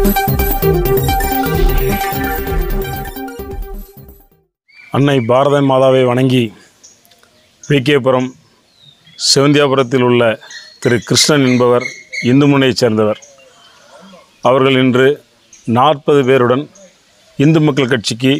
அன்னை பாரத மாதாவை வணங்கி விகேபுரம் செவந்தியாபுரத்தில் உள்ள திரு கிருஷ்ணன் என்பவர் இந்து முன்னையைச் சேர்ந்தவர் அவர்கள் இன்று நாற்பது பேருடன் இந்து மக்கள் கட்சிக்கு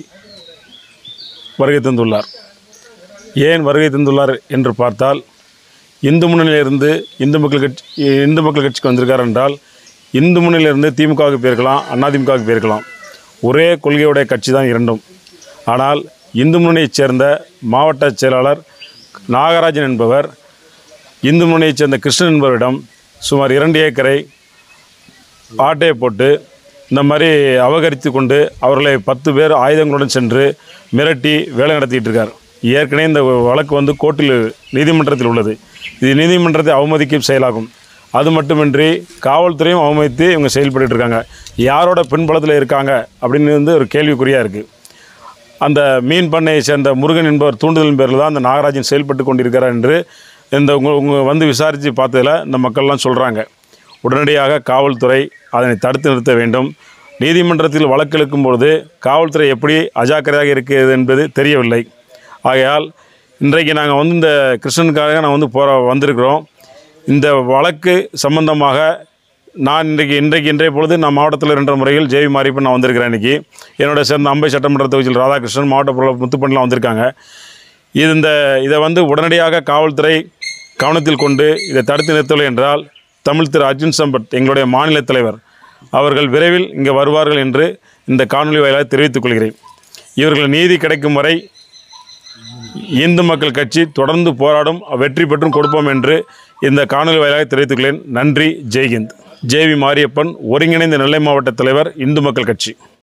வருகை தந்துள்ளார் ஏன் வருகை தந்துள்ளார் என்று பார்த்தால் இந்து முன்னணியிலிருந்து இந்து மக்கள் கட்சி இந்து மக்கள் கட்சிக்கு வந்திருக்கார் என்றால் இந்து முன்னணியிலிருந்து திமுகவுக்கு போயிருக்கலாம் அதிமுகவுக்கு போயிருக்கலாம் ஒரே கொள்கையுடைய கட்சி தான் இரண்டும் ஆனால் இந்து முன்னணியைச் சேர்ந்த மாவட்ட செயலாளர் நாகராஜன் என்பவர் இந்து முன்னணியைச் சேர்ந்த கிருஷ்ணன் என்பவரிடம் சுமார் இரண்டு ஏக்கரை ஆட்டையை போட்டு இந்த மாதிரி அபகரித்து கொண்டு அவர்களை பத்து பேர் ஆயுதங்களுடன் சென்று மிரட்டி வேலை நடத்திட்டு இருக்கார் ஏற்கனவே இந்த வழக்கு வந்து கோர்ட்டில் நீதிமன்றத்தில் உள்ளது இது நீதிமன்றத்தை அவமதிக்கும் செயலாகும் அது மட்டுமின்றி காவல்துறையும் அவமதித்து இவங்க செயல்பட்டு இருக்காங்க யாரோட பின்பலத்தில் இருக்காங்க அப்படின்னு வந்து ஒரு கேள்விக்குறியாக இருக்குது அந்த மீன் பண்ணையை சேர்ந்த முருகன் என்பவர் தூண்டுதலின் பேரில் தான் அந்த நாகராஜன் செயல்பட்டு கொண்டிருக்கிறார் என்று இந்த உங்க உங்க வந்து விசாரித்து பார்த்ததில் இந்த மக்கள்லாம் சொல்கிறாங்க உடனடியாக காவல்துறை அதனை தடுத்து நிறுத்த வேண்டும் நீதிமன்றத்தில் வழக்கு இழுக்கும் பொழுது காவல்துறை எப்படி அஜாக்கிரதையாக இருக்கிறது என்பது தெரியவில்லை ஆகையால் இன்றைக்கு நாங்கள் வந்து இந்த கிருஷ்ணனுக்காக நாங்கள் வந்து போகிற வந்திருக்கிறோம் இந்த வழக்கு சம்பந்தமாக நான் இன்றைக்கு இன்றைக்கு இன்றைய பொழுது நான் மாவட்டத்தில் இரண்டு முறையில் ஜேவி மாரியப்பன் நான் வந்திருக்கிறேன் இன்றைக்கி என்னோட சேர்ந்த அம்பை சட்டமன்ற தொகுதியில் ராதாகிருஷ்ணன் மாவட்ட பொருள் முத்துப்பண்ணிலாம் வந்திருக்காங்க இது இந்த இதை வந்து உடனடியாக காவல்துறை கவனத்தில் கொண்டு இதை தடுத்து நிறுத்தவில்லை என்றால் தமிழ் திரு அர்ஜுன் சம்பத் எங்களுடைய மாநில தலைவர் அவர்கள் விரைவில் இங்கே வருவார்கள் என்று இந்த காணொலி வாயிலாக தெரிவித்துக் கொள்கிறேன் இவர்கள் நீதி கிடைக்கும் வரை இந்து மக்கள் கட்சி தொடர்ந்து போராடும் வெற்றி பெற்றும் கொடுப்போம் என்று இந்த காணொலி வாயிலாக தெரிவித்துக் கொள்கிறேன் நன்றி ஜெய்ஹிந்த் ஜேவி மாரியப்பன் ஒருங்கிணைந்த நெல்லை மாவட்ட தலைவர் இந்து மக்கள் கட்சி